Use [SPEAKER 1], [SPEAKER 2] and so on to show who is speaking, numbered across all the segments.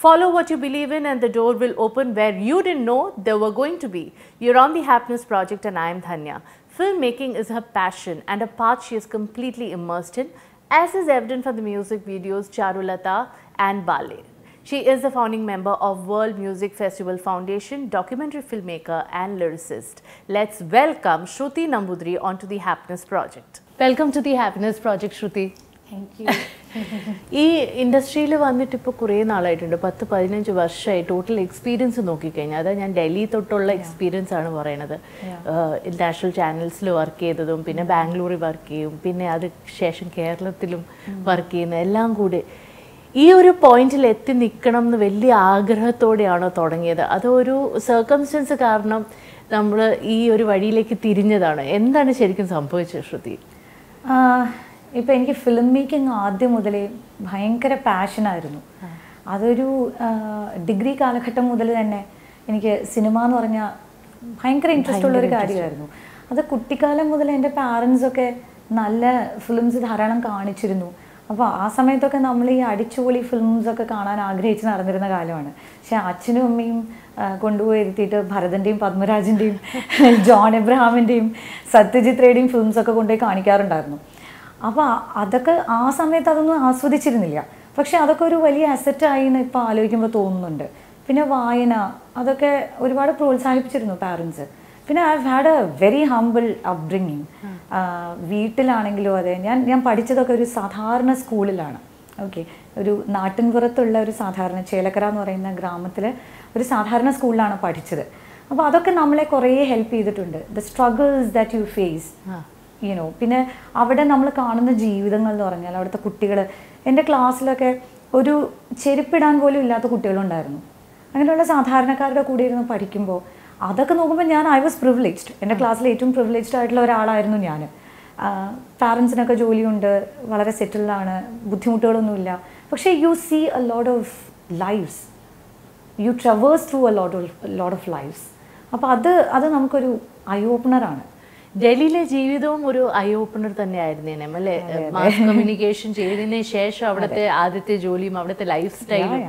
[SPEAKER 1] Follow what you believe in, and the door will open where you didn't know there were going to be. You're on the Happiness Project, and I am Dhanya. Filmmaking is her passion and a path she is completely immersed in, as is evident from the music videos Charulata and Ballet. She is the founding member of World Music Festival Foundation, documentary filmmaker, and lyricist. Let's welcome Shruti Nambudri onto the Happiness Project. Welcome to the Happiness Project, Shruti.
[SPEAKER 2] Thank you
[SPEAKER 1] ഈ ഇൻഡസ്ട്രിയിൽ വന്നിട്ട് ഇപ്പോൾ കുറേ നാളായിട്ടുണ്ട് പത്ത് പതിനഞ്ച് വർഷമായി total experience നോക്കിക്കഴിഞ്ഞാൽ അതായത് ഞാൻ ഡൽഹി തൊട്ടുള്ള എക്സ്പീരിയൻസ് ആണ് പറയണത് ഇന്റർനാഷണൽ ചാനൽസിൽ വർക്ക് ചെയ്തതും പിന്നെ ബാംഗ്ലൂരിൽ വർക്ക് ചെയ്യും പിന്നെ അത് ശേഷം കേരളത്തിലും വർക്ക് ചെയ്യുന്ന എല്ലാം കൂടി ഈ ഒരു പോയിന്റിൽ എത്തി നിൽക്കണം എന്ന് വലിയ ആഗ്രഹത്തോടെയാണോ തുടങ്ങിയത് അതോ ഒരു സർക്കംസ്റ്റൻസ് കാരണം നമ്മൾ ഈ ഒരു വഴിയിലേക്ക് തിരിഞ്ഞതാണ് എന്താണ് ശരിക്കും സംഭവിച്ചത് ശ്രുതി
[SPEAKER 2] ഇപ്പം എനിക്ക് ഫിലിം മേക്കിംഗ് ആദ്യം മുതലേ ഭയങ്കര പാഷനായിരുന്നു അതൊരു ഡിഗ്രി കാലഘട്ടം മുതൽ തന്നെ എനിക്ക് സിനിമ എന്ന് പറഞ്ഞാൽ ഭയങ്കര ഇൻട്രസ്റ്റ് ഉള്ള ഒരു കാര്യമായിരുന്നു അത് കുട്ടിക്കാലം മുതൽ എൻ്റെ പാരൻസൊക്കെ നല്ല ഫിലിംസ് ധാരാളം കാണിച്ചിരുന്നു അപ്പോൾ ആ സമയത്തൊക്കെ നമ്മൾ ഈ അടിച്ചുപൊളി ഫിലിംസ് ഒക്കെ കാണാൻ ആഗ്രഹിച്ച് നടന്നിരുന്ന കാലമാണ് പക്ഷെ അച്ഛനും അമ്മയും ആ, കൊണ്ടുപോയി ഇരുത്തിയിട്ട് ഭരതൻ്റെയും പത്മരാജൻ്റെയും ജോൺ എബ്രഹാമിൻ്റെയും സത്യജിത് റേയുടെയും ഫിലിംസ് ഒക്കെ കൊണ്ടുപോയി കാണിക്കാറുണ്ടായിരുന്നു അപ്പോൾ അതൊക്കെ ആ സമയത്ത് അതൊന്നും ആസ്വദിച്ചിരുന്നില്ല പക്ഷെ അതൊക്കെ ഒരു വലിയ അസറ്റായി എന്ന് ഇപ്പോൾ ആലോചിക്കുമ്പോൾ തോന്നുന്നുണ്ട് പിന്നെ വായന അതൊക്കെ ഒരുപാട് പ്രോത്സാഹിപ്പിച്ചിരുന്നു പാരൻസ് പിന്നെ I had a very humble upbringing വീട്ടിലാണെങ്കിലും അതെ ഞാൻ ഞാൻ പഠിച്ചതൊക്കെ ഒരു സാധാരണ സ്കൂളിലാണ് ഓക്കെ ഒരു നാട്ടിൻപുറത്തുള്ള ഒരു സാധാരണ ചേലക്കര എന്ന് പറയുന്ന ഗ്രാമത്തിലെ ഒരു സാധാരണ സ്കൂളിലാണ് പഠിച്ചത് അപ്പോൾ അതൊക്കെ നമ്മളെ കുറേ ഹെൽപ്പ് ചെയ്തിട്ടുണ്ട് the struggles that you face you know പിന്നെ അവിടെ നമ്മൾ കാണുന്ന ജീവിതങ്ങൾ എന്ന് പറഞ്ഞാൽ അവിടുത്തെ കുട്ടികൾ എൻ്റെ ക്ലാസ്സിലൊക്കെ ഒരു ചെരുപ്പിടാൻ പോലും ഇല്ലാത്ത കുട്ടികളുണ്ടായിരുന്നു അങ്ങനെയുള്ള സാധാരണക്കാരുടെ കൂടെ ഇരുന്ന് പഠിക്കുമ്പോൾ അതൊക്കെ നോക്കുമ്പോൾ ഞാൻ ഐ വാസ് പ്രിവിലേജ്ഡ് എൻ്റെ ക്ലാസ്സിൽ ഏറ്റവും പ്രിവിലേജ്ഡ് ആയിട്ടുള്ള ഒരാളായിരുന്നു ഞാൻ പാരൻസിനൊക്കെ ജോലിയുണ്ട് വളരെ സെറ്റിൽഡാണ് ബുദ്ധിമുട്ടുകളൊന്നുമില്ല പക്ഷേ you see a lot of lives you traverse through a lot of lot of lives അപ്പോൾ അത് അത് നമുക്കൊരു ഐ ഓപ്പണറാണ്
[SPEAKER 1] ഡൽഹിയിലെ ജീവിതവും ഒരു ഐ ഓപ്പണർ തന്നെ ആയിരുന്നേനെ അല്ലേ മാസ് കമ്മ്യൂണിക്കേഷൻ ചെയ്തതിന് ശേഷം അവിടുത്തെ ആദ്യത്തെ ജോലിയും അവിടുത്തെ ലൈഫ് സ്റ്റൈലും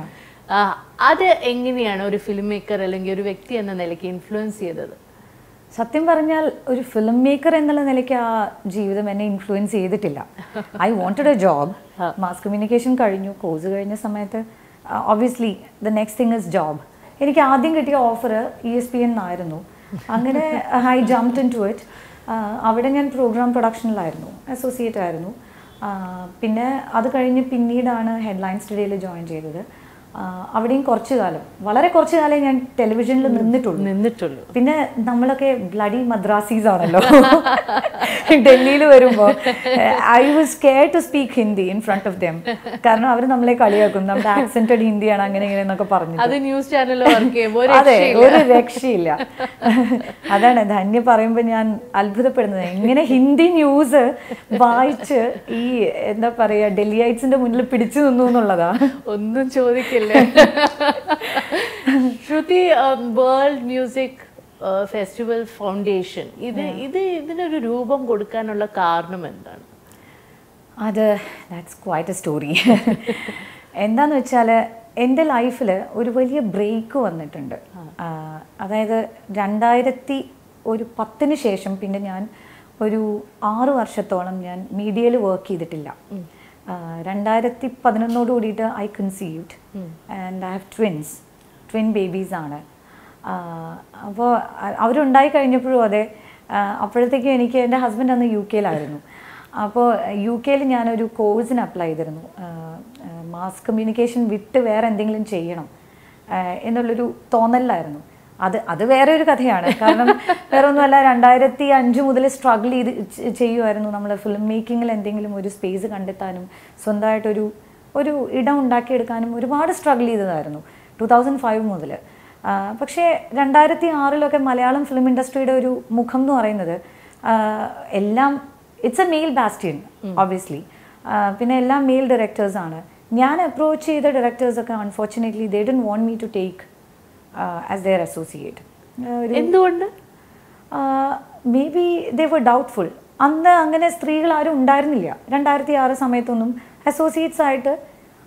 [SPEAKER 1] അത് എങ്ങനെയാണ് ഒരു ഫിലിം മേക്കർ അല്ലെങ്കിൽ ഒരു വ്യക്തി എന്ന നിലയ്ക്ക് ഇൻഫ്ലുവൻസ് ചെയ്തത്
[SPEAKER 2] സത്യം പറഞ്ഞാൽ ഒരു ഫിലിം മേക്കർ എന്നുള്ള നിലയ്ക്ക് ആ ജീവിതം എന്നെ ഇൻഫ്ലുവൻസ് ചെയ്തിട്ടില്ല I wanted a job mass communication കഴിഞ്ഞു കോഴ്സ് കഴിഞ്ഞ സമയത്ത് obviously the next thing is job എനിക്ക് ആദ്യം കിട്ടിയ offer E S P N ആയിരുന്നു അങ്ങനെ I jump into it അവിടെ ഞാൻ പ്രോഗ്രാം പ്രൊഡക്ഷനിലായിരുന്നു അസോസിയേറ്റ് ആയിരുന്നു ആ, പിന്നെ അത് കഴിഞ്ഞ് പിന്നീടാണ് ഹെഡ്ലൈൻ സ്റ്റഡിയിൽ ജോയിൻ ചെയ്തത് ആ, അവിടെയും കുറച്ച് കാലം വളരെ കുറച്ച് കാലം ഞാൻ ടെലിവിഷനിൽ നിന്നിട്ടുള്ളൂ
[SPEAKER 1] നിന്നിട്ടുള്ളൂ
[SPEAKER 2] പിന്നെ നമ്മളൊക്കെ ബ്ലഡി മദ്രാസീസ് ആണല്ലോ ഡൽഹിയിൽ വരുമ്പോൾ I was care to speak Hindi in front of them കാരണം അവർ നമ്മളെ കളിയാക്കും നമ്മുടെ ആക്സെന്റഡ് ഹിന്ദിയാണ് അങ്ങനെ ഇങ്ങനെ എന്നൊക്കെ പറഞ്ഞു
[SPEAKER 1] അത് ന്യൂസ് ചാനലിൽ വർക്ക് ചെയ്യുമ്പോൾ ഒരു
[SPEAKER 2] അതെ
[SPEAKER 1] രക്ഷയില്ല.
[SPEAKER 2] ഒരു രക്ഷയില്ല അതാണ് ധന്യ പറയുമ്പോൾ ഞാൻ അത്ഭുതപ്പെടുന്നത് എങ്ങനെ ഹിന്ദി ന്യൂസ് വായിച്ച് ഈ എന്താ പറയാ ഡൽഹിയൈറ്റ്സിന്റെ മുന്നിൽ പിടിച്ചു നിന്നു എന്നുള്ളതാ
[SPEAKER 1] ഒന്നും ചോദിക്കില്ല Shruti world music festival foundation ഇത് ഇത് ഇതിനൊരു രൂപം കൊടുക്കാനുള്ള കാരണം എന്താണ്
[SPEAKER 2] അത് ദാറ്റ്സ് ക്വൈറ്റ് എ സ്റ്റോറി എന്താന്ന് വെച്ചാൽ എൻ്റെ ലൈഫിൽ ഒരു വലിയ ബ്രേക്ക് വന്നിട്ടുണ്ട് ആ, അതായത് രണ്ടായിരത്തി ഒരു പത്തിന് ശേഷം പിന്നെ ഞാൻ ഒരു ആറ് വർഷത്തോളം ഞാൻ മീഡിയയിൽ വർക്ക് ചെയ്തിട്ടില്ല ആ, രണ്ടായിരത്തി പതിനൊന്നോട് കൂടിയിട്ട് I conceived and I have twins twin babies ആണ് അപ്പോൾ അവരുണ്ടായി കഴിഞ്ഞപ്പോഴും അതെ ആ, അപ്പോഴത്തേക്കും എനിക്ക് എൻ്റെ ഹസ്ബൻഡ് അന്ന് യു കെയിലായിരുന്നു അപ്പോൾ യു കെയിൽ ഞാനൊരു കോഴ്സിന് അപ്ലൈ ചെയ്തിരുന്നു മാസ് കമ്മ്യൂണിക്കേഷൻ വിട്ട് വേറെ എന്തെങ്കിലും ചെയ്യണം ആ, എന്നുള്ളൊരു തോന്നലിലായിരുന്നു അത് അത് വേറെ ഒരു കഥയാണ് കാരണം വേറെ ഒന്നുമല്ല രണ്ടായിരത്തി അഞ്ച് മുതൽ സ്ട്രഗിൾ ചെയ്ത് ചെ- ചെയ്യുമായിരുന്നു നമ്മൾ ഫിലിം മേക്കിങ്ങിൽ എന്തെങ്കിലും ഒരു സ്പേസ് കണ്ടെത്താനും സ്വന്തമായിട്ടൊരു ഒരു ഇടം ഉണ്ടാക്കിയെടുക്കാനും ഒരുപാട് സ്ട്രഗിൾ ചെയ്തതായിരുന്നു ടു തൗസൻഡ് ഫൈവ് മുതൽ പക്ഷേ രണ്ടായിരത്തി ആറിലൊക്കെ മലയാളം ഫിലിം ഇൻഡസ്ട്രിയുടെ ഒരു മുഖം എന്ന് പറയുന്നത് ആ, എല്ലാം it's a male bastion obviously പിന്നെ എല്ലാം മെയിൽ ഡയറക്ടേഴ്സാണ് ഞാൻ അപ്രോച്ച് ചെയ്ത ഡയറക്ടേഴ്സൊക്കെ unfortunately they didn't want me to take as their associate ഒരു
[SPEAKER 1] എന്തുകൊണ്ട്
[SPEAKER 2] maybe they were doubtful അന്ന് അങ്ങനെ സ്ത്രീകൾ ആരും ഉണ്ടായിരുന്നില്ല രണ്ടായിരത്തി ആറ് സമയത്തൊന്നും അസോസിയേറ്റ്സ് ആയിട്ട്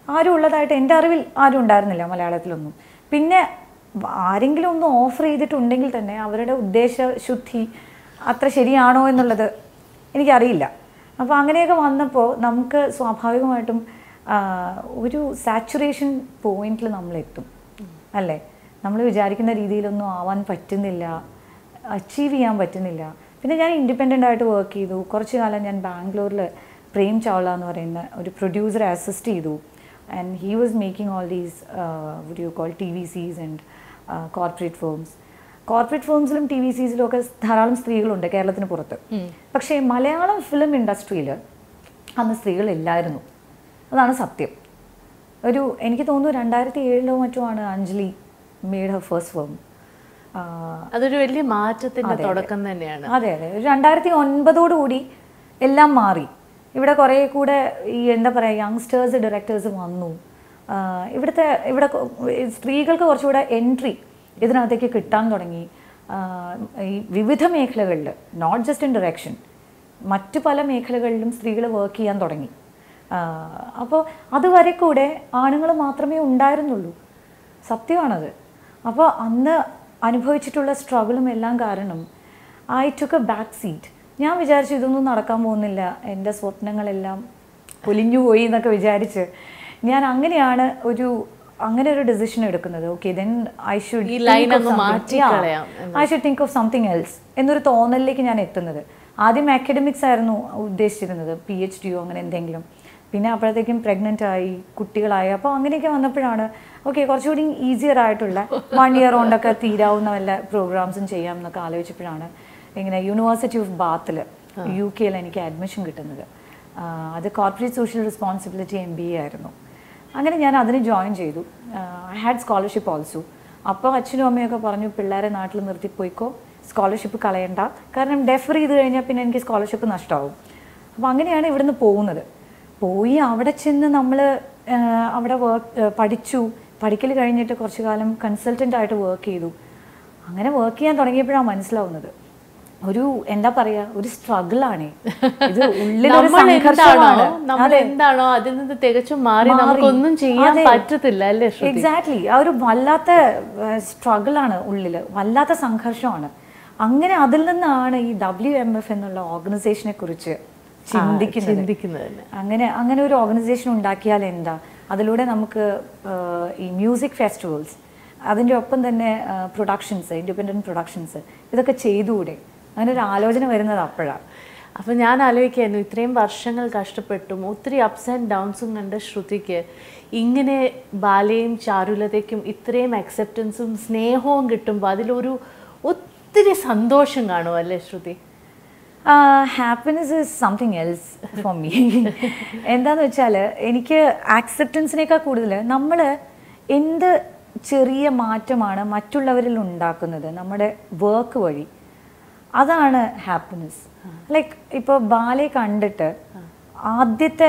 [SPEAKER 2] ആരും ഉള്ളതായിട്ട് എൻ്റെ അറിവിൽ ആരും ഉണ്ടായിരുന്നില്ല മലയാളത്തിലൊന്നും പിന്നെ ആരെങ്കിലും ഒന്ന് ഓഫർ ചെയ്തിട്ടുണ്ടെങ്കിൽ തന്നെ അവരുടെ ഉദ്ദേശ ശുദ്ധി അത്ര ശരിയാണോ എന്നുള്ളത് എനിക്കറിയില്ല അപ്പോൾ അങ്ങനെയൊക്കെ വന്നപ്പോൾ നമുക്ക് സ്വാഭാവികമായിട്ടും ആ, ഒരു സാച്ചുറേഷൻ പോയിന്റിൽ നമ്മളെത്തും അല്ലേ നമ്മൾ വിചാരിക്കുന്ന രീതിയിലൊന്നും ആവാൻ പറ്റുന്നില്ല അച്ചീവ് ചെയ്യാൻ പറ്റുന്നില്ല പിന്നെ ഞാൻ ഇൻഡിപെൻഡൻ്റ് ആയിട്ട് വർക്ക് ചെയ്തു കുറച്ച് കാലം ഞാൻ ബാംഗ്ലൂരിൽ പ്രേം ചൗള എന്ന് പറയുന്ന ഒരു പ്രൊഡ്യൂസറെ അസിസ്റ്റ് ചെയ്തു and he was making all these would you call T V Cs and corporate films corporate ഫേംസിലും ടി വി സീസിലും ഒക്കെ ധാരാളം സ്ത്രീകളുണ്ട് കേരളത്തിന് പുറത്ത് പക്ഷേ മലയാളം ഫിലിം ഇൻഡസ്ട്രിയിൽ അന്ന് സ്ത്രീകളില്ലായിരുന്നു അതാണ് സത്യം ഒരു എനിക്ക് തോന്നുന്നു രണ്ടായിരത്തി ഏഴിലോ മറ്റോ ആണ് Anjali made her first film
[SPEAKER 1] അതൊരു വലിയ മാറ്റത്തിന്റെ തുടക്കം തന്നെയാണ്
[SPEAKER 2] അതെ അതെ ഒരു രണ്ടായിരത്തി ഒൻപതോടുകൂടി എല്ലാം മാറി ഇവിടെ കുറേ കൂടെ ഈ എന്താ പറയുക യങ്സ്റ്റേഴ്സ് ഡയറക്ടേഴ്സ് വന്നു ആ, ഇവിടുത്തെ ഇവിടെ കൊ- സ്ത്രീകൾക്ക് കുറച്ചുകൂടെ എൻട്രി ഇതിനകത്തേക്ക് കിട്ടാൻ തുടങ്ങി ആ, ഈ വിവിധ മേഖലകളിൽ നോട്ട് ജസ്റ്റ് ഇൻ ഡയറക്ഷൻ മറ്റു പല മേഖലകളിലും സ്ത്രീകൾ വർക്ക് ചെയ്യാൻ തുടങ്ങി അപ്പോൾ അതുവരെ കൂടെ ആണുങ്ങൾ മാത്രമേ ഉണ്ടായിരുന്നുള്ളൂ സത്യമാണത് അപ്പോൾ അന്ന് അനുഭവിച്ചിട്ടുള്ള സ്ട്രഗിളും എല്ലാം കാരണം I took a back seat ഞാൻ വിചാരിച്ചു ഇതൊന്നും നടക്കാൻ പോകുന്നില്ല എൻ്റെ സ്വപ്നങ്ങളെല്ലാം പൊലിഞ്ഞു പോയി എന്നൊക്കെ വിചാരിച്ച് ഞാൻ അങ്ങനെയാണ് ഒരു അങ്ങനെ ഒരു ഡെസിഷൻ എടുക്കുന്നത് ഓക്കെ ദെൻ ഐ ഷുഡ്
[SPEAKER 1] ഈ line അങ്ങ് മാറ്റിക്കളയാം
[SPEAKER 2] I should think of something else എന്നൊരു തോന്നലിലേക്ക് ഞാൻ എത്തുന്നത് ആദ്യം അക്കാഡമിക്സ് ആയിരുന്നു ഉദ്ദേശിച്ചിരുന്നത് പി എച്ച് ഡിയോ അങ്ങനെ എന്തെങ്കിലും പിന്നെ അപ്പോഴത്തേക്കും പ്രഗ്നൻ്റ് ആയി കുട്ടികളായി അപ്പോൾ അങ്ങനെയൊക്കെ വന്നപ്പോഴാണ് ഓക്കെ കുറച്ചുകൂടി ഈസിയർ ആയിട്ടുള്ള വൺ ഇയർ കൊണ്ടൊക്കെ തീരാവുന്ന വല്ല പ്രോഗ്രാംസും ചെയ്യാം എന്നൊക്കെ ആലോചിച്ചപ്പോഴാണ് ഇങ്ങനെ യൂണിവേഴ്സിറ്റി ഓഫ് ബാത്തിൽ യു കെയിൽ എനിക്ക് അഡ്മിഷൻ കിട്ടുന്നത് ആ, അത് corporate social responsibility M B A ആയിരുന്നു അങ്ങനെ ഞാൻ അതിന് ജോയിൻ ചെയ്തു ഐ ഹാഡ് സ്കോളർഷിപ്പ് ഓൾസോ അപ്പോൾ അച്ഛനും അമ്മയൊക്കെ പറഞ്ഞു പിള്ളേരെ നാട്ടിൽ നിർത്തി പോയിക്കോ സ്കോളർഷിപ്പ് കളയണ്ട കാരണം ഡെഫർ ചെയ്ത് കഴിഞ്ഞാൽ പിന്നെ എനിക്ക് സ്കോളർഷിപ്പ് നഷ്ടമാവും അപ്പോൾ അങ്ങനെയാണ് ഇവിടുന്ന് പോകുന്നത് പോയി അവിടെ ചെന്ന് നമ്മൾ അവിടെ വർക്ക് പഠിച്ചു പഠിക്കൽ കഴിഞ്ഞിട്ട് കുറച്ച് കാലം കൺസൾട്ടൻ്റ് ആയിട്ട് വർക്ക് ചെയ്തു അങ്ങനെ വർക്ക് ചെയ്യാൻ തുടങ്ങിയപ്പോഴാണ് മനസ്സിലാവുന്നത് ഒരു എന്താ പറയാ ഒരു സ്ട്രഗിൾ ആണ് ഇത് ഉള്ളിലൊരു
[SPEAKER 1] നമ്മൾ എന്താണോ
[SPEAKER 2] സംഘർഷമാണ്
[SPEAKER 1] നമ്മൾ എന്താണോ അതിൽ നിന്ന് തികച്ചും മാറി നമുക്കൊന്നും ചെയ്യാൻ പറ്റത്തില്ല അല്ലേ ശ്രുതി?
[SPEAKER 2] എക്സാക്ട്ലി ആ ഒരു വല്ലാത്ത സ്ട്രഗിൾ ആണ് ഉള്ളിൽ വല്ലാത്ത സംഘർഷമാണ് അങ്ങനെ അതിൽ നിന്നാണ് ഈ ഡബ്ല്യു എം എഫ് എന്നുള്ള ഓർഗനൈസേഷനെ കുറിച്ച് ചിന്തിക്കുന്നത്
[SPEAKER 1] ചിന്തിക്കുന്നത് തന്നെ
[SPEAKER 2] അങ്ങനെ അങ്ങനെ ഒരു ഓർഗനൈസേഷൻ ഉണ്ടാക്കിയാൽ എന്താ അതിലൂടെ നമുക്ക് ആ, ഈ മ്യൂസിക് ഫെസ്റ്റിവൽസ് അതിൻ്റെ ഒപ്പം തന്നെ പ്രൊഡക്ഷൻസ് ഇൻഡിപെൻഡൻറ്റ് പ്രൊഡക്ഷൻസ് ഇതൊക്കെ ചെയ്തുകൂടെ അങ്ങനെ ഒരു ആലോചന വരുന്നത് അപ്പോഴാണ്
[SPEAKER 1] അപ്പൊ ഞാൻ ആലോചിക്കായിരുന്നു ഇത്രയും വർഷങ്ങൾ കഷ്ടപ്പെട്ടും ഒത്തിരി അപ്സ് ആൻഡ് ഡൗൺസും കണ്ട ശ്രുതിക്ക് ഇങ്ങനെ ബാലയും ചാരുലതയ്ക്കും ഇത്രയും അക്സെപ്റ്റൻസും സ്നേഹവും കിട്ടുമ്പോൾ അതിലൊരു ഒത്തിരി സന്തോഷം കാണും അല്ലേ Shruti
[SPEAKER 2] happiness is something else for me എന്താന്ന് വെച്ചാൽ എനിക്ക് ആക്സെപ്റ്റൻസിനേക്കാൾ കൂടുതൽ നമ്മൾ എന്ത് ചെറിയ മാറ്റമാണ് മറ്റുള്ളവരിൽ ഉണ്ടാക്കുന്നത് നമ്മുടെ വർക്ക് വഴി അതാണ് ഹാപ്പിനെസ് ലൈക്ക് ഇപ്പോൾ ബാലെ കണ്ടിട്ട് ആദ്യത്തെ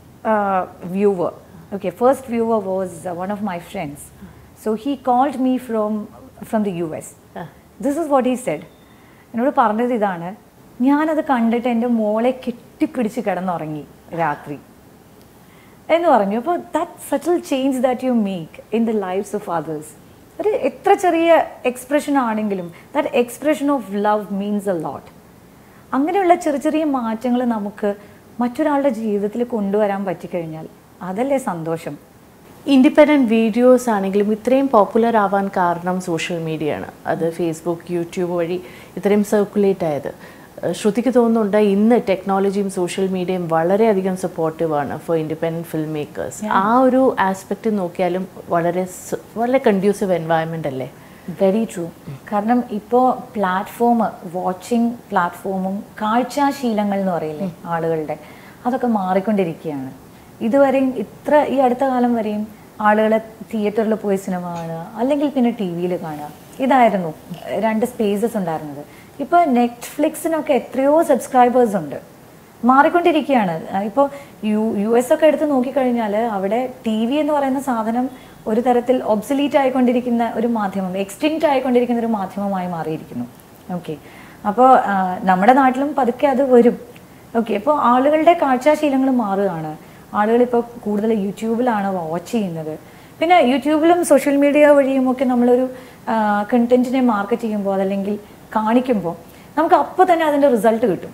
[SPEAKER 2] viewer okay first viewer was one of my friends so he called me from from the U S this is what he said എന്നോട് പറഞ്ഞത് ഇതാണ് ഞാനത് കണ്ടിട്ട് എൻ്റെ മോളെ കെട്ടിപ്പിടിച്ച് കിടന്നുറങ്ങി രാത്രി എന്ന് പറഞ്ഞു അപ്പോൾ that subtle change that you make in the lives of others ഒരു എത്ര ചെറിയ എക്സ്പ്രഷൻ ആണെങ്കിലും that expression of love means a lot അങ്ങനെയുള്ള ചെറിയ ചെറിയ മാറ്റങ്ങൾ നമുക്ക് മറ്റൊരാളുടെ ജീവിതത്തിൽ കൊണ്ടുവരാൻ പറ്റിക്കഴിഞ്ഞാൽ അതല്ലേ സന്തോഷം
[SPEAKER 1] ഇൻഡിപെൻഡൻറ്റ് വീഡിയോസ് ആണെങ്കിലും ഇത്രയും പോപ്പുലർ ആവാൻ കാരണം സോഷ്യൽ മീഡിയ ആണ് അത് ഫേസ്ബുക്ക് യൂട്യൂബ് വഴി ഇത്രയും സർക്കുലേറ്റ് ആയത് ഏഹ് ശ്രുതിക്ക് തോന്നുന്നുണ്ട് ഇന്ന് ടെക്നോളജിയും സോഷ്യൽ മീഡിയയും വളരെയധികം സപ്പോർട്ടീവ് ആണ് ഫോർ ഇൻഡിപെൻഡൻറ്റ് ഫിൽം മേക്കേഴ്സ് ആ ഒരു ആസ്പെക്റ്റ് നോക്കിയാലും വളരെ സ- വളരെ കൺഡ്യൂസീവ് എൻവയൺമെൻ്റ് അല്ലേ
[SPEAKER 2] വെരി ട്രൂ കാരണം ഇപ്പോൾ പ്ലാറ്റ്ഫോം വാച്ചിങ് പ്ലാറ്റ്ഫോമും കാഴ്ചാശീലങ്ങൾ എന്ന് പറയില്ലേ ആളുകളുടെ അതൊക്കെ മാറിക്കൊണ്ടിരിക്കുകയാണ് ഇതുവരെയും ഇത്ര ഈ അടുത്ത കാലം വരെയും ആളുകൾ തിയേറ്ററിൽ പോയി സിനിമ കാണുക അല്ലെങ്കിൽ പിന്നെ ടി വിയിൽ കാണുക ഇതായിരുന്നു രണ്ട് സ്പേസസ് ഉണ്ടായിരുന്നത് ഇപ്പോൾ നെറ്റ്ഫ്ലിക്സിനൊക്കെ എത്രയോ സബ്സ്ക്രൈബേഴ്സ് ഉണ്ട് മാറിക്കൊണ്ടിരിക്കുകയാണ് ഇപ്പോൾ യു യു എസ് ഒക്കെ എടുത്ത് നോക്കിക്കഴിഞ്ഞാൽ അവിടെ ടി വി എന്ന് പറയുന്ന സാധനം ഒരു തരത്തിൽ ഒബ്സലീറ്റ് ആയിക്കൊണ്ടിരിക്കുന്ന ഒരു മാധ്യമം എക്സ്റ്റിങ്ക്റ്റ് ആയിക്കൊണ്ടിരിക്കുന്ന ഒരു മാധ്യമമായി മാറിയിരിക്കുന്നു ഓക്കെ അപ്പോൾ നമ്മുടെ നാട്ടിലും പതുക്കെ അത് വരും ഓക്കെ അപ്പോൾ ആളുകളുടെ കാഴ്ചാശീലങ്ങൾ മാറുകയാണ് ആളുകളിപ്പോൾ കൂടുതൽ യൂട്യൂബിലാണ് വാച്ച് ചെയ്യുന്നത് പിന്നെ യൂട്യൂബിലും സോഷ്യൽ മീഡിയ വഴിയും ഒക്കെ നമ്മളൊരു കണ്ടന്റിനെ മാർക്കറ്റ് ചെയ്യുമ്പോൾ അതല്ലെങ്കിൽ കാണിക്കുമ്പോൾ നമുക്ക് അപ്പോൾ തന്നെ അതിൻ്റെ റിസൾട്ട് കിട്ടും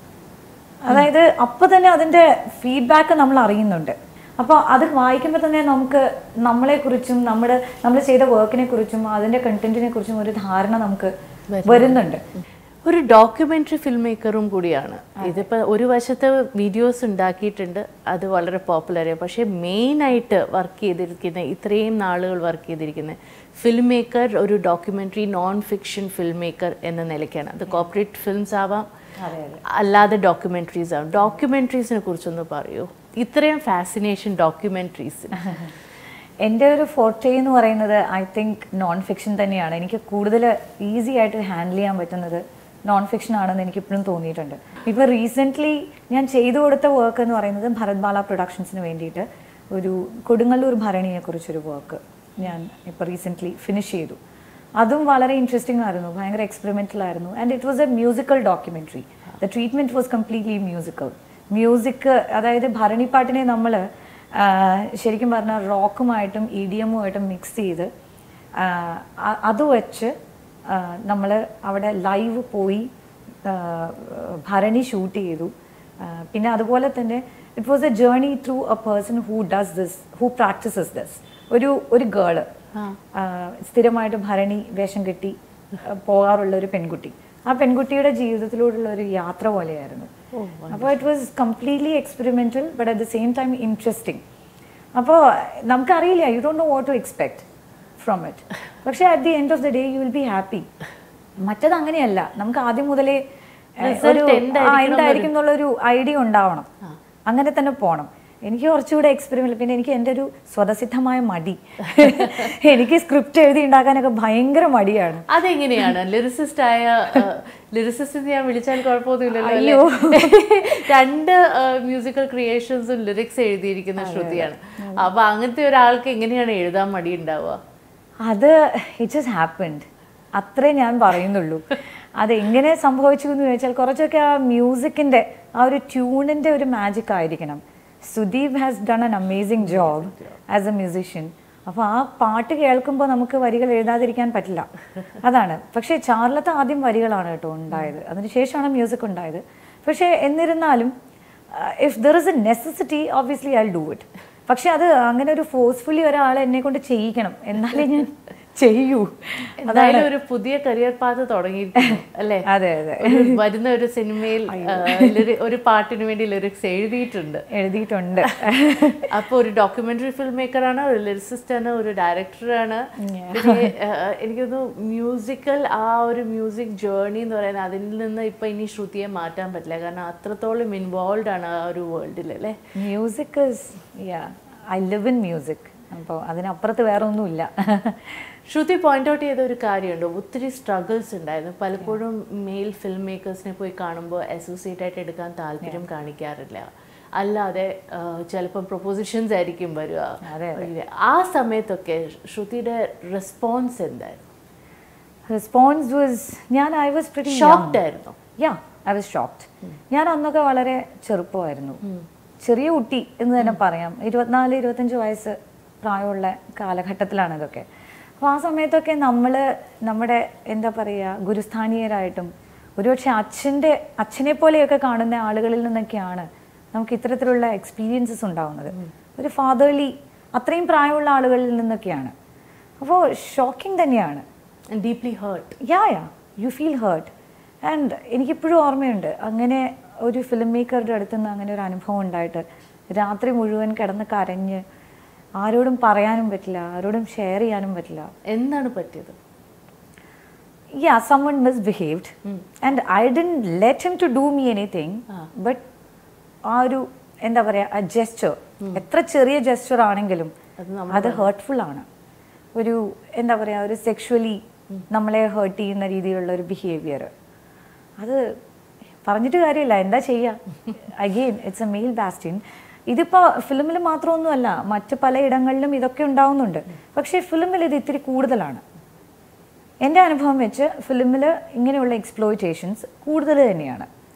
[SPEAKER 2] അതായത് അപ്പോൾ തന്നെ അതിൻ്റെ ഫീഡ്ബാക്ക് നമ്മൾ അറിയുന്നുണ്ട് അപ്പോൾ അത് വായിക്കുമ്പോൾ തന്നെ നമുക്ക് നമ്മളെക്കുറിച്ചും നമ്മുടെ നമ്മൾ ചെയ്ത വർക്കിനെ കുറിച്ചും അതിൻ്റെ കണ്ടന്റിനെ കുറിച്ചും ഒരു ധാരണ നമുക്ക് വരുന്നുണ്ട്
[SPEAKER 1] ഒരു ഡോക്യുമെന്ററി ഫിൽം മേക്കറും കൂടിയാണ് ഇതിപ്പോൾ ഒരു വശത്ത് വീഡിയോസ് ഉണ്ടാക്കിയിട്ടുണ്ട് അത് വളരെ പോപ്പുലർ പക്ഷേ മെയിനായിട്ട് വർക്ക് ചെയ്തിരിക്കുന്ന ഇത്രയും നാളുകൾ വർക്ക് ചെയ്തിരിക്കുന്ന ഫിൽം മേക്കർ ഒരു documentary non fiction filmmaker എന്ന നിലയ്ക്കാണ് അത് കോപ്പറേറ്റ് ഫിൽംസ് ആവാം
[SPEAKER 2] അതെ അതെ
[SPEAKER 1] അല്ലാതെ ഡോക്യുമെന്ററീസ് ആവും ഡോക്യുമെന്ററീസിനെ കുറിച്ചൊന്ന് പറയൂ ഇത്രയും ഫാസിനേഷൻ ഡോക്യുമെന്ററീസ്
[SPEAKER 2] എൻ്റെ ഒരു ഫോർട്ടേ എന്ന് പറയുന്നത് ഐ തിങ്ക് നോൺ ഫിക്ഷൻ തന്നെയാണ് എനിക്ക് കൂടുതൽ ഈസി ആയിട്ട് ഹാൻഡിൽ ചെയ്യാൻ പറ്റുന്നത് നോൺ ഫിക്ഷൻ ആണെന്ന് എനിക്ക് ഇപ്പോഴും തോന്നിയിട്ടുണ്ട് ഇപ്പോൾ റീസെൻ്റ്ലി ഞാൻ ചെയ്തു കൊടുത്ത വർക്ക് എന്ന് പറയുന്നത് ഭരത് ബാല പ്രൊഡക്ഷൻസിന് വേണ്ടിയിട്ട് ഒരു കൊടുങ്ങല്ലൂർ ഭരണിയെ കുറിച്ചൊരു വർക്ക് ഞാൻ ഇപ്പോൾ റീസെൻ്റ്ലി ഫിനിഷ് ചെയ്തു അതും വളരെ ഇൻട്രസ്റ്റിംഗ് ആയിരുന്നു ഭയങ്കര എക്സ്പെരിമെൻ്റൽ ആയിരുന്നു and it was a musical documentary the treatment was completely musical music അതായത് ഭരണിപ്പാട്ടിനെ നമ്മൾ ശരിക്കും പറഞ്ഞാൽ റോക്കുമായിട്ടും ഇ ഡി എമ്മുമായിട്ടും മിക്സ് ചെയ്ത് ആ, അ- അത് വെച്ച് നമ്മൾ അവിടെ ലൈവ് പോയി ആ, ഭരണി ഷൂട്ട് ചെയ്തു ആ, പിന്നെ അതുപോലെ തന്നെ it was a journey through a person who does this who practises this ഒരു ഒരു ഗേള് സ്ഥിരമായിട്ട് ഭരണി വേഷം കെട്ടി ആ, പോകാറുള്ള ഒരു പെൺകുട്ടി ആ പെൺകുട്ടിയുടെ ജീവിതത്തിലൂടെയുള്ള ഒരു യാത്ര പോലെയായിരുന്നു അപ്പോൾ it was completely experimental but at the same time interesting അപ്പോൾ നമുക്കറിയില്ല you don't know what to expect from it പക്ഷേ at the end of the day you will be happy മറ്റത് അങ്ങനെയല്ല നമുക്ക് ആദ്യം മുതലേ ഏഹ്,
[SPEAKER 1] Result
[SPEAKER 2] ഒരു
[SPEAKER 1] എന്തായിരിക്കണം
[SPEAKER 2] ആ, എന്തായിരിക്കും എന്നുള്ളൊരു ഐഡിയ ഉണ്ടാവണം അങ്ങനെ തന്നെ പോകണം എനിക്ക് കുറച്ചുകൂടെ എക്സ്പെരിമെന്റ് പിന്നെ എനിക്ക് എൻ്റെ ഒരു സ്വതസിദ്ധമായ മടി എനിക്ക് സ്ക്രിപ്റ്റ് എഴുതി ഉണ്ടാക്കാനൊക്കെ ഭയങ്കര മടിയാണ്
[SPEAKER 1] അതെങ്ങനെയാണ് ലിറിസിസ്റ്റ് ആയ ലിറിസിസ്റ്റ് ഞാൻ വിളിച്ചാൽ കുഴപ്പമൊന്നുമില്ലല്ലോ
[SPEAKER 2] അയ്യോ.
[SPEAKER 1] അല്ലേ? രണ്ട് മ്യൂസിക്കൽ ക്രിയേഷൻസും ലിറിക്സ് എഴുതിയിരിക്കുന്ന ശ്രുതിയാണ് അപ്പൊ അങ്ങനത്തെ ഒരാൾക്ക് എങ്ങനെയാണ് എഴുതാൻ മടി ഉണ്ടാവുക
[SPEAKER 2] അത് ഇറ്റ് ജസ്റ്റ് ഹാപ്പൻഡ് അത്രേ ഞാൻ പറയുന്നുള്ളൂ അത് എങ്ങനെ സംഭവിച്ചു എന്ന് ചോദിച്ചാൽ കുറച്ചൊക്കെ ആ മ്യൂസിക്കിൻ്റെ ആ ഒരു ട്യൂണിൻ്റെ ഒരു മാജിക് ആയിരിക്കണം Sudeep has done an amazing job as a musician അപ്പോൾ ആ പാട്ട് കേൾക്കുമ്പോൾ നമുക്ക് വരികൾ എഴുതാതിരിക്കാൻ പറ്റില്ല അതാണ് പക്ഷേ ചാർലത്ത് ആദ്യം വരികളാണ് കേട്ടോ ഉണ്ടായത് അതിനുശേഷമാണ് മ്യൂസിക് ഉണ്ടായത് പക്ഷേ എന്നിരുന്നാലും if there is a necessity obviously I do it പക്ഷെ അത് അങ്ങനെ ഒരു ഫോഴ്സ്ഫുള്ളി ഒരാളെ എന്നെ കൊണ്ട് ചെയ്യിക്കണം എന്നാലേ ഞാൻ ചെയ്യൂ
[SPEAKER 1] എന്തായാലും ഒരു പുതിയ കരിയർ പാത്ത് തുടങ്ങിയിരിക്കുന്നു അല്ലേ
[SPEAKER 2] അതെ അതെ
[SPEAKER 1] ഒരു വരുന്ന ഒരു സിനിമയിൽ ആ, lyri- ഒരു പാട്ടിന് വേണ്ടി ലിറിക്സ് എഴുതിയിട്ടുണ്ട്
[SPEAKER 2] എഴുതിയിട്ടുണ്ട്
[SPEAKER 1] അപ്പൊ ഒരു ഡോക്യുമെന്ററി ഫിൽം മേക്കറാണ് ഒരു ലിറിസിസ്റ്റ് ആണ് ഒരു ഡയറക്ടറാണ് പിന്നെ ആ, എനിക്കൊന്നു മ്യൂസിക്കൽ ആ ഒരു മ്യൂസിക് ജേർണി എന്ന് പറയുന്നത് അതിൽ നിന്ന് ഇപ്പൊ ഇനി ശ്രുതിയെ മാറ്റാൻ പറ്റില്ല കാരണം അത്രത്തോളം ഇൻവോൾവ് ആണ് ആ ഒരു വേൾഡിൽ അല്ലേ
[SPEAKER 2] music is yeah I live in music അപ്പോൾ അതിനപ്പുറത്ത് വേറെ ഒന്നുമില്ല
[SPEAKER 1] ശ്രുതി പോയിന്റ് ഔട്ട് ചെയ്ത ഒരു കാര്യമുണ്ട് ഒത്തിരി സ്ട്രഗിൾസ് ഉണ്ടായിരുന്നു പലപ്പോഴും മെയിൽ ഫിൽം മേക്കേഴ്സിനെ പോയി കാണുമ്പോൾ അസോസിയേറ്റ് ആയിട്ട് എടുക്കാൻ താല്പര്യം കാണിക്കാറില്ല അല്ലാതെ ആ, ചിലപ്പം പ്രൊപ്പോസിഷൻസ് ആയിരിക്കും വരിക
[SPEAKER 2] അതെ,
[SPEAKER 1] ആ സമയത്തൊക്കെ ശ്രുതിയുടെ റെസ്പോൺസ് എന്തായിരുന്നു
[SPEAKER 2] റെസ്പോൺസ് വാസ് ഞാൻ ഐ വാസ് പ്രിറ്റി
[SPEAKER 1] ഷോക്ക്ഡ് ആയിരുന്നു
[SPEAKER 2] യാ ഐ വാസ് ഷോക്ക്ഡ് ഞാൻ അന്നൊക്കെ വളരെ ചെറുപ്പമായിരുന്നു ചെറിയ കുട്ടി എന്ന് തന്നെ പറയാം ഇരുപത്തിനാല് ഇരുപത്തഞ്ച് വയസ്സ് പ്രായമുള്ള കാലഘട്ടത്തിലാണ് ഇതൊക്കെ അപ്പോൾ ആ സമയത്തൊക്കെ നമ്മൾ നമ്മുടെ എന്താ പറയുക ഗുരുസ്ഥാനീയരായിട്ടും ഒരുപക്ഷെ അച്ഛൻ്റെ അച്ഛനെ പോലെയൊക്കെ കാണുന്ന ആളുകളിൽ നിന്നൊക്കെയാണ് നമുക്ക് ഇത്തരത്തിലുള്ള എക്സ്പീരിയൻസസ് ഉണ്ടാവുന്നത് ഒരു ഫാദർലി അത്രയും പ്രായമുള്ള ആളുകളിൽ നിന്നൊക്കെയാണ് അപ്പോൾ ഷോക്കിംഗ് തന്നെയാണ്
[SPEAKER 1] deeply hurt
[SPEAKER 2] yeah yeah you feel hurt and എനിക്കിപ്പോഴും ഓർമ്മയുണ്ട് അങ്ങനെ ഒരു ഫിലിം മേക്കറുടെ അടുത്ത് നിന്ന് അങ്ങനെ ഒരു അനുഭവം ഉണ്ടായിട്ട് രാത്രി മുഴുവൻ കിടന്ന് കരഞ്ഞ് ആരോടും പറയാനും പറ്റില്ല ആരോടും ഷെയർ ചെയ്യാനും പറ്റില്ല
[SPEAKER 1] എന്താണ് പറ്റിയത്
[SPEAKER 2] yeah someone misbehaved and I didn't let him to do me anything but ആ ഒരു എന്താ പറയുക ജെസ്ചർ എത്ര ചെറിയ ജെസ്ചർ ആണെങ്കിലും
[SPEAKER 1] അത്
[SPEAKER 2] അത് ഹേർട്ട്ഫുൾ ആണ് ഒരു എന്താ പറയുക ഒരു സെക്ഷുവലി നമ്മളെ ഹേർട്ട് ചെയ്യുന്ന രീതിയിലുള്ള ഒരു ബിഹേവിയർ അത് പറഞ്ഞിട്ട് കാര്യമില്ല എന്താ ചെയ്യുക again it's a male bastion ഇതിപ്പോൾ ഫിലിമിൽ മാത്രമൊന്നുമല്ല മറ്റ് പലയിടങ്ങളിലും ഇതൊക്കെ ഉണ്ടാവുന്നുണ്ട് പക്ഷേ ഫിലിമിൽ ഇത് ഇത്തിരി കൂടുതലാണ് എൻ്റെ അനുഭവം വെച്ച് ഫിലിമിൽ ഇങ്ങനെയുള്ള എക്സ്പ്ലോയിറ്റേഷൻസ് കൂടുതൽ തന്നെയാണ്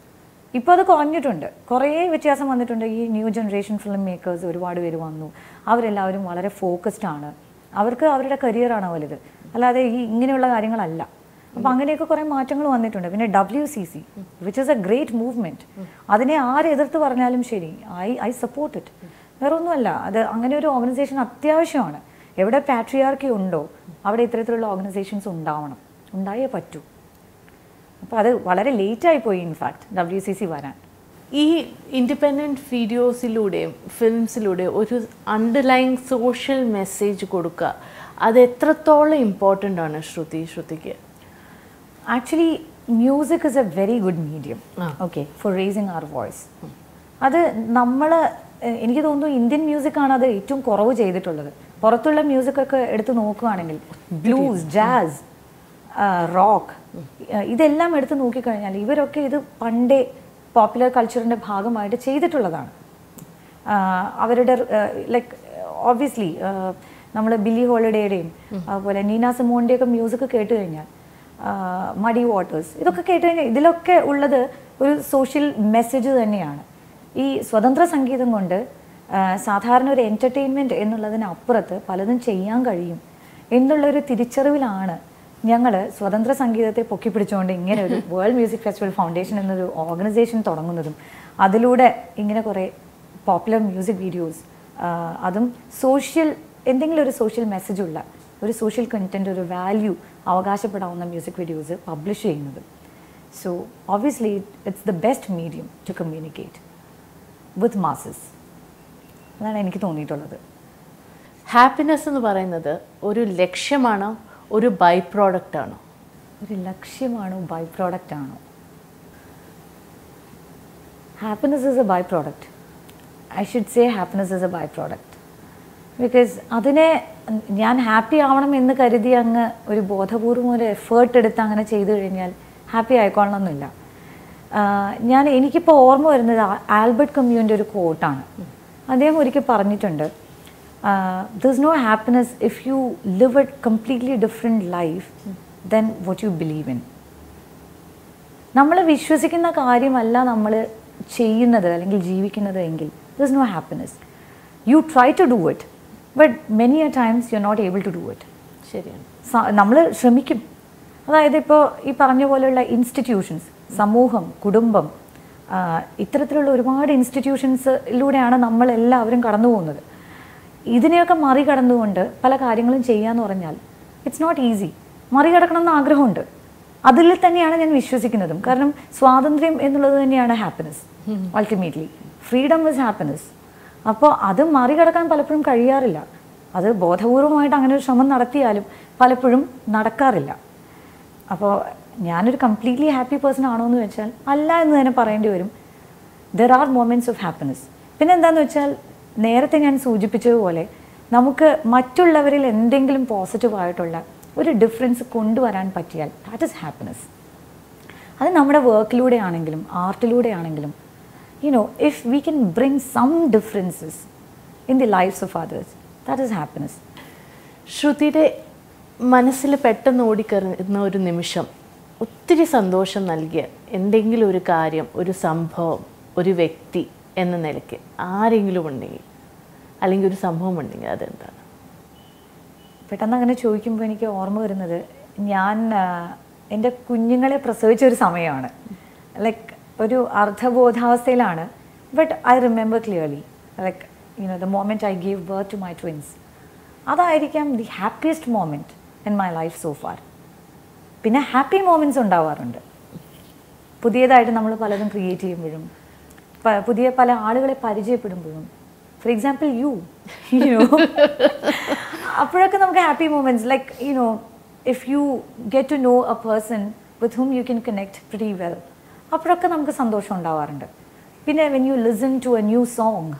[SPEAKER 2] ഇപ്പോൾ അത് കുറഞ്ഞിട്ടുണ്ട് കുറേ വ്യത്യാസം വന്നിട്ടുണ്ട് ഈ ന്യൂ ജനറേഷൻ ഫിലിം മേക്കേഴ്സ് ഒരുപാട് പേര് വന്നു അവരെല്ലാവരും വളരെ ഫോക്കസ്ഡ് ആണ് അവർക്ക് അവരുടെ കരിയറാണ് വലുത് അല്ലാതെ ഈ ഇങ്ങനെയുള്ള കാര്യങ്ങളല്ല അപ്പം അങ്ങനെയൊക്കെ കുറേ മാറ്റങ്ങൾ വന്നിട്ടുണ്ട് പിന്നെ W C C which is a great movement അതിനെ ആര് എതിർത്ത് പറഞ്ഞാലും ശരി ഐ ഐ സപ്പോർട്ട് ഇറ്റ് വേറെ ഒന്നുമല്ല അത് അങ്ങനെ ഒരു ഓർഗനൈസേഷൻ അത്യാവശ്യമാണ് എവിടെ പാട്രിയാർക്കി ഉണ്ടോ അവിടെ ഇത്തരത്തിലുള്ള ഓർഗനൈസേഷൻസ് ഉണ്ടാവണം ഉണ്ടായേ പറ്റൂ അപ്പോൾ അത് വളരെ ലേറ്റായി പോയി ഇൻഫാക്ട് ഡബ്ല്യു സി സി വരാൻ
[SPEAKER 1] ഈ ഇൻഡിപെൻഡൻറ്റ് വീഡിയോസിലൂടെയും ഫിലിംസിലൂടെയും ഒരു അണ്ടർലൈൻ സോഷ്യൽ മെസ്സേജ് കൊടുക്കുക അത് എത്രത്തോളം ഇമ്പോർട്ടൻ്റ് ആണ് ശ്രുതി ശ്രുതിക്ക്
[SPEAKER 2] actually music is a very good medium okay for raising അവർ വോയിസ് അത് നമ്മൾ എനിക്ക് തോന്നുന്നു ഇന്ത്യൻ മ്യൂസിക്കാണ് അത് ഏറ്റവും കുറവ് ചെയ്തിട്ടുള്ളത് പുറത്തുള്ള മ്യൂസിക്കൊക്കെ എടുത്ത് നോക്കുകയാണെങ്കിൽ ബ്ലൂസ് ജാസ് റോക്ക് ഇതെല്ലാം എടുത്ത് നോക്കിക്കഴിഞ്ഞാൽ ഇവരൊക്കെ ഇത് പണ്ടേ പോപ്പുലർ കൾച്ചറിൻ്റെ ഭാഗമായിട്ട് ചെയ്തിട്ടുള്ളതാണ് ആഹ് അവരുടെ ലൈക്ക് ഓബ്വിയസ്ലി നമ്മൾ ബില്ലി ഹോളിഡേയുടെയും അതുപോലെ നീന സിമോണിൻ്റെയൊക്കെ മ്യൂസിക് കേട്ട് കഴിഞ്ഞാൽ മടി വാട്ടേഴ്സ് ഇതൊക്കെ കേട്ട് കഴിഞ്ഞാൽ ഇതിലൊക്കെ ഉള്ളത് ഒരു സോഷ്യൽ മെസ്സേജ് തന്നെയാണ് ഈ സ്വതന്ത്ര സംഗീതം കൊണ്ട് ആഹ് സാധാരണ ഒരു എൻ്റർടൈൻമെൻറ്റ് എന്നുള്ളതിനപ്പുറത്ത് പലതും ചെയ്യാൻ കഴിയും എന്നുള്ളൊരു തിരിച്ചറിവിലാണ് ഞങ്ങൾ സ്വതന്ത്ര സംഗീതത്തെ പൊക്കിപ്പിടിച്ചുകൊണ്ട് ഇങ്ങനെ ഒരു വേൾഡ് മ്യൂസിക് ഫെസ്റ്റിവൽ ഫൗണ്ടേഷൻ എന്നൊരു ഓർഗനൈസേഷൻ തുടങ്ങുന്നതും അതിലൂടെ ഇങ്ങനെ കുറേ പോപ്പുലർ മ്യൂസിക് വീഡിയോസ് അതും സോഷ്യൽ എന്തെങ്കിലും ഒരു സോഷ്യൽ മെസ്സേജ് ഉള്ള ഒരു സോഷ്യൽ കണ്ടന്റ് ഒരു വാല്യൂ അവകാശപ്പെടാവുന്ന മ്യൂസിക് വീഡിയോസ് പബ്ലിഷ് ചെയ്യുന്നത് so obviously it's the best medium to communicate with masses അതാണ് എനിക്ക് തോന്നിയിട്ടുള്ളത്
[SPEAKER 1] ഹാപ്പിനെസ് എന്ന് പറയുന്നത് ഒരു ലക്ഷ്യമാണോ ഒരു ബൈ പ്രോഡക്റ്റ് ആണോ
[SPEAKER 2] ഒരു ലക്ഷ്യമാണോ ബൈ പ്രോഡക്റ്റ് ആണോ happiness is a byproduct I should say happiness is a byproduct because അതിനെ ഞാൻ ഹാപ്പി ആവണം എന്ന് കരുതി അങ്ങ് ഒരു ബോധപൂർവം ഒരു എഫേർട്ട് എടുത്ത് അങ്ങനെ ചെയ്തു കഴിഞ്ഞാൽ ഹാപ്പി ആയിക്കൊള്ളണമെന്നില്ല ആഹ് ഞാൻ എനിക്കിപ്പോൾ ഓർമ്മ വരുന്നത് ആ- ആൽബർട്ട് കമ്മ്യൂൻ്റെ ഒരു കോട്ടാണ് അദ്ദേഹം ഒരിക്കൽ പറഞ്ഞിട്ടുണ്ട് this no happiness if you live a completely different life then what you believe in നമ്മൾ വിശ്വസിക്കുന്ന കാര്യമല്ല നമ്മൾ ചെയ്യുന്നത് അല്ലെങ്കിൽ ജീവിക്കുന്നത് എങ്കിൽ this no happiness you try to do it but many a times you are not able to do it
[SPEAKER 1] ശരിയാണ്
[SPEAKER 2] നമ്മൾ ശ്രമിക്കും അതായത് ഇപ്പോൾ ഈ പറഞ്ഞ പോലെയുള്ള ഇൻസ്റ്റിറ്റ്യൂഷൻസ് സമൂഹം കുടുംബം ആ, ഇത്തരത്തിലുള്ള ഒരുപാട് ഇൻസ്റ്റിറ്റ്യൂഷൻസിലൂടെയാണ് നമ്മൾ എല്ലാവരും കടന്നു പോകുന്നത് ഇതിനെയൊക്കെ മറികടന്നുകൊണ്ട് പല കാര്യങ്ങളും ചെയ്യാന്ന് പറഞ്ഞാൽ ഇറ്റ്സ് നോട്ട് ഈസി മറികടക്കണം എന്ന് ആഗ്രഹമുണ്ട് അതിൽ തന്നെയാണ് ഞാൻ വിശ്വസിക്കുന്നതും കാരണം സ്വാതന്ത്ര്യം എന്നുള്ളത് തന്നെയാണ് happiness ultimately freedom is happiness അപ്പോൾ അത് മറികടക്കാൻ പലപ്പോഴും കഴിയാറില്ല അത് ബോധപൂർവമായിട്ട് അങ്ങനെ ഒരു ശ്രമം നടത്തിയാലും പലപ്പോഴും നടക്കാറില്ല അപ്പോൾ ഞാനൊരു കംപ്ലീറ്റ്ലി ഹാപ്പി പേഴ്സൺ ആണോ എന്ന് വെച്ചാൽ അല്ല എന്ന് തന്നെ പറയേണ്ടി വരും there are moments of happiness പിന്നെ എന്താണെന്ന് വെച്ചാൽ നേരത്തെ ഞാൻ സൂചിപ്പിച്ചതുപോലെ നമുക്ക് മറ്റുള്ളവരിൽ എന്തെങ്കിലും പോസിറ്റീവ് ആയിട്ടുള്ള ഒരു ഡിഫറൻസ് കൊണ്ടുവരാൻ പറ്റിയാൽ ദാറ്റ് ഇസ് ഹാപ്പിനെസ് അത് നമ്മുടെ വർക്കിലൂടെ ആണെങ്കിലും ആർട്ടിലൂടെ ആണെങ്കിലും you know if we can bring some differences in the lives of others that is happiness
[SPEAKER 1] ശ്രുതിയുടെ മനസ്സിൽ പെട്ടെന്ന് ഓടിക്കറുന്ന ഒരു നിമിഷം ഒത്തിരി സന്തോഷം നൽകിയ എന്തെങ്കിലും ഒരു കാര്യം ഒരു സംഭവം ഒരു വ്യക്തി എന്ന നിലയ്ക്ക് ആരെങ്കിലും ഉണ്ടെങ്കിൽ അല്ലെങ്കിൽ ഒരു സംഭവം ഉണ്ടെങ്കിൽ അതെന്താണ്
[SPEAKER 2] പെട്ടെന്ന് അങ്ങനെ ചോദിക്കുമ്പോൾ എനിക്ക് ഓർമ്മ വരുന്നത് ഞാൻ ആ, എൻ്റെ കുഞ്ഞുങ്ങളെ പ്രസവിച്ച ഒരു സമയമാണ് ലൈക്ക് ഒരു അർദ്ധബോധാവസ്ഥയിലാണ് but I remember clearly like you know the moment I give birth to my twins അതായിരിക്കാം the happiest moment in my life so far പിന്നെ ഹാപ്പി മോമെൻറ്റ്സ് ഉണ്ടാവാറുണ്ട് പുതിയതായിട്ട് നമ്മൾ പലതും ക്രിയേറ്റ് ചെയ്യുമ്പോഴും പ- പുതിയ പല ആളുകളെ പരിചയപ്പെടുമ്പോഴും ഫോർ എക്സാമ്പിൾ യു യുനോ അപ്പോഴൊക്കെ നമുക്ക് happy moments like you know if you get to know a person with whom you can connect pretty well അപ്പോഴൊക്കെ നമുക്ക് സന്തോഷം ഉണ്ടാവാറുണ്ട് പിന്നെ when you listen to a new song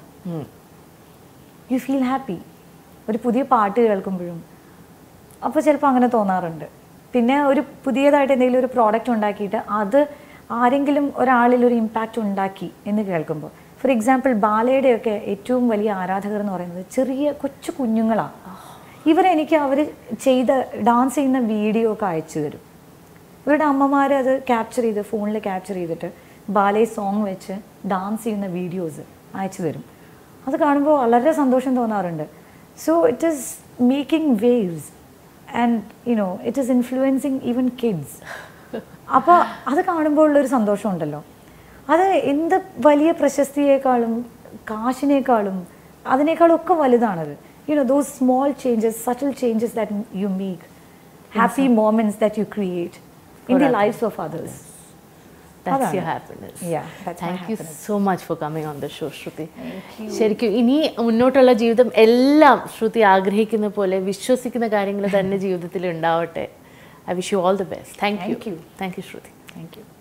[SPEAKER 2] you feel happy ഒരു പുതിയ പാട്ട് കേൾക്കുമ്പോഴും അപ്പോൾ ചിലപ്പോൾ അങ്ങനെ തോന്നാറുണ്ട് പിന്നെ ഒരു പുതിയതായിട്ട് എന്തെങ്കിലും ഒരു പ്രോഡക്റ്റ് ഉണ്ടാക്കിയിട്ട് അത് ആരെങ്കിലും ഒരാളിൽ ഒരു ഇമ്പാക്റ്റ് ഉണ്ടാക്കി എന്ന് കേൾക്കുമ്പോൾ ഫോർ എക്സാമ്പിൾ ബാലയുടെയൊക്കെ ഏറ്റവും വലിയ ആരാധകർ എന്ന് പറയുന്നത് ചെറിയ കൊച്ചു കുഞ്ഞുങ്ങളാണ് ഇവരെനിക്ക് അവർ ചെയ്ത ഡാൻസ് ചെയ്യുന്ന വീഡിയോ ഒക്കെ അയച്ചു തരും ഇവരുടെ അമ്മമാർ അത് ക്യാപ്ചർ ചെയ്ത് ഫോണിൽ ക്യാപ്ചർ ചെയ്തിട്ട് ബാലെ സോങ് വെച്ച് ഡാൻസ് ചെയ്യുന്ന വീഡിയോസ് അയച്ചു തരും അത് കാണുമ്പോൾ വളരെ സന്തോഷം തോന്നാറുണ്ട് so it is making waves and you know it is influencing even kids അപ്പോൾ അത് കാണുമ്പോൾ ഉള്ളൊരു സന്തോഷമുണ്ടല്ലോ അത് എന്ത് വലിയ പ്രശസ്തിയേക്കാളും കാശിനേക്കാളും അതിനേക്കാളും ഒക്കെ വലുതാണത് you know those small changes subtle changes that you make happy moments that you create in the lives of others
[SPEAKER 1] That's your
[SPEAKER 2] അതാണ്.
[SPEAKER 1] happiness.
[SPEAKER 2] Yeah, that's my
[SPEAKER 1] Thank you
[SPEAKER 2] happiness.
[SPEAKER 1] so much for coming on the show, Shruti. ശരിക്കും ഇനി മുന്നോട്ടുള്ള ജീവിതം എല്ലാം ശ്രുതി ആഗ്രഹിക്കുന്ന പോലെ വിശ്വസിക്കുന്ന കാര്യങ്ങൾ തന്നെ ജീവിതത്തിൽ ഉണ്ടാവട്ടെ I wish you all the best thank you
[SPEAKER 2] Thank you.
[SPEAKER 1] Thank you Shruti
[SPEAKER 2] thank U